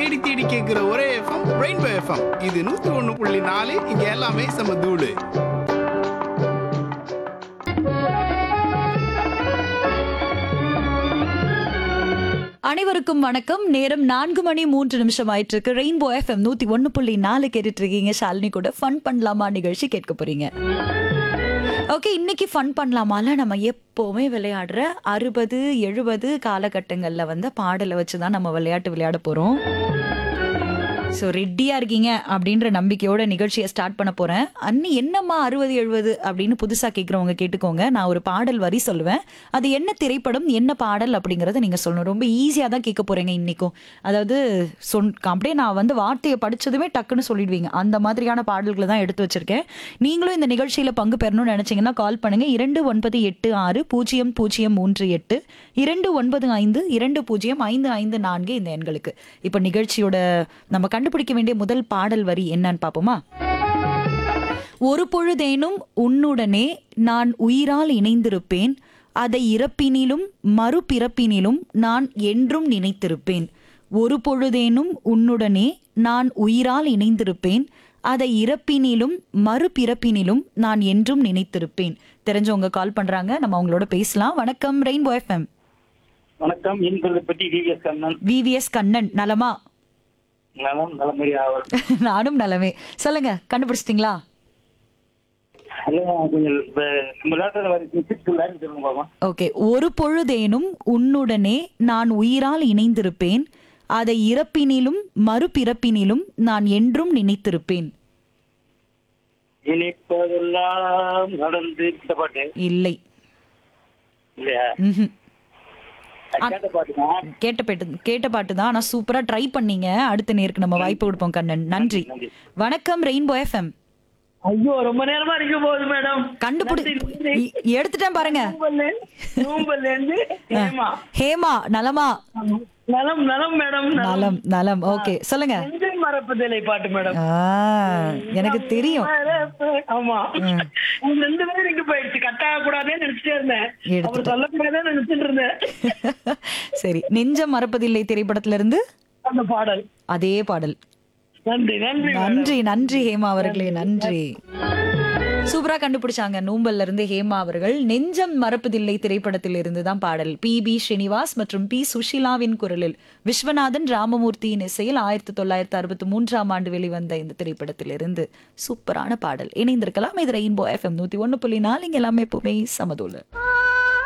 தேடி தேடி கேட்கிற ஒரே எஃப்எம் ரெயின்போ எஃப்எம் இது நூத்தி ஒண்ணு புள்ளி நாலு இங்க எல்லாமே செம தூளு அனைவருக்கும் வணக்கம் நேரம் நான்கு மணி மூன்று நிமிஷம் ஆயிட்டு இருக்கு ரெயின்போ எஃப்எம் நூத்தி ஒன்னு புள்ளி நாலு கேட்டுட்டு இருக்கீங்க ஷாலினி கூட ஃபன் பண்ணலாமா நிகழ்ச்சி கேட்க போறீங்க ஓகே இன்னைக்கு ஃபன் பண்ணலாமால நம்ம எப்போவுமே விளையாடுற அறுபது எழுபது காலகட்டங்கள்ல வந்து பாடலை வச்சு தான் நம்ம விளையாட்டு விளையாட போறோம் ஸோ ரெட்டியா இருக்கீங்க அப்படின்ற நம்பிக்கையோட நிகழ்ச்சியை ஸ்டார்ட் பண்ண போறேன் அன்னி என்னம்மா அறுபது எழுபது அப்படின்னு புதுசா கேட்குறவங்க கேட்டுக்கோங்க நான் ஒரு பாடல் வரி சொல்லுவேன் அது என்ன திரைப்படம் என்ன பாடல் அப்படிங்கறத நீங்க சொல்லணும் ரொம்ப ஈஸியா தான் கேட்க போறீங்க இன்னைக்கும் அதாவது சொன் அப்படியே நான் வந்து வார்த்தையை படிச்சதுமே டக்குன்னு சொல்லிடுவீங்க அந்த மாதிரியான பாடல்களை தான் எடுத்து வச்சிருக்கேன் நீங்களும் இந்த நிகழ்ச்சியில பங்கு பெறணும்னு நினைச்சீங்கன்னா கால் பண்ணுங்க இரண்டு ஒன்பது எட்டு ஆறு பூஜ்ஜியம் பூஜ்ஜியம் மூன்று எட்டு இரண்டு ஒன்பது ஐந்து இரண்டு பூஜ்ஜியம் ஐந்து ஐந்து நான்கு இந்த எண்களுக்கு இப்போ நிகழ்ச்சியோட நம்ம கண்டுபிடிக்க வேண்டிய முதல் பாடல் வரி என்னன்னு பார்ப்போமா ஒரு பொழுதேனும் உன்னுடனே நான் உயிரால் இணைந்திருப்பேன் அதை இறப்பினிலும் மறுபிறப்பினிலும் நான் என்றும் நினைத்திருப்பேன் ஒரு பொழுதேனும் உன்னுடனே நான் உயிரால் இணைந்திருப்பேன் அதை இறப்பினிலும் மறுபிறப்பினிலும் நான் என்றும் நினைத்திருப்பேன் தெரிஞ்சவங்க கால் பண்றாங்க நம்ம அவங்களோட பேசலாம் வணக்கம் ரெயின்போ எஃப்எம் வணக்கம் என் பற்றி டிவிஎஸ் கண்ணன் விவிஎஸ் கண்ணன் நலமா நலம் நலமறி ஆவர் நானும் நலமே சொல்லுங்க கண்டுபிடிச்சிட்டீங்களா ஹலோ கொஞ்சம் இப்ப நம்ம லேட்டர் வர சிக்ஸ் லேண்ட் சொல்லுங்க பாப்போம் ஓகே ஒரு பொழுதேனும் உன்னுடனே நான் உயிரால் இணைந்திருப்பேன் அதை இறப்பினிலும் மறுபிறப்பினிலும் நான் என்றும் நினைத்திருப்பேன் இனிப்பதெல்லாம் நடந்து இந்த பாட்டு இல்லை இல்லையா ம்ஹும். அது கேட்ட பாட்டுதான் கேட்ட பாட்டு கேட்ட பாட்டு தான் ஆனா சூப்பரா ட்ரை பண்ணீங்க அடுத்த நேருக்கு நம்ம வாய்ப்பு கொடுப்போம் கண்ணன் நன்றி நன்றி. வணக்கம் ரெயின்போ எஃப்எம் ஐயோ ரொம்ப நேரமா இருக்க போகுது மேடம் கண்டுபிடி இ- எடுத்துட்டேன் பாருங்க நூம்பல்ல இருந்து ஏமா ஹேமா நலமா நலம் நலம் மேடம் நலம் நலம் ஓகே சொல்லுங்க நெஞ்சை மறப்பதில்லை பாட்டு மேடம் ஆ, எனக்கு தெரியும் ஆமா உங்க ரெண்டு பேரும் இங்க போயிடுச்சு கட் ஆக கூடாதுன்னு நினைச்சிட்டே இருந்தேன் எடுத்துட்டேன். அவர் சொல்லக்கூடாதுன்னு நினைச்சிட்டு இருந்தேன் சரி நெஞ்சம் மறப்பதில்லை திரைப்படத்துல இருந்து அந்த பாடல் அதே பாடல் நன்றி நன்றி நன்றி நன்றி ஹேமா அவர்களே நன்றி சூப்பரா கண்டுபிடிச்சாங்க நூம்பல்ல இருந்து ஹேமா அவர்கள் நெஞ்சம் மறப்பதில்லை திரைப்படத்தில் இருந்து தான் பாடல் பி பி ஸ்ரீனிவாஸ் மற்றும் பி சுஷிலாவின் குரலில் விஸ்வநாதன் ராமமூர்த்தியின் இசையில் ஆயிரத்தி தொள்ளாயிரத்தி அறுபத்தி மூன்றாம் ஆண்டு வெளிவந்த இந்த திரைப்படத்தில் இருந்து சூப்பரான பாடல் இணைந்திருக்கலாம் இது ரெயின்போ எஃப்எம் நூத்தி ஒன்னு புள்ளி நாலு இங்க எல்லாமே எப்பவுமே சமதூல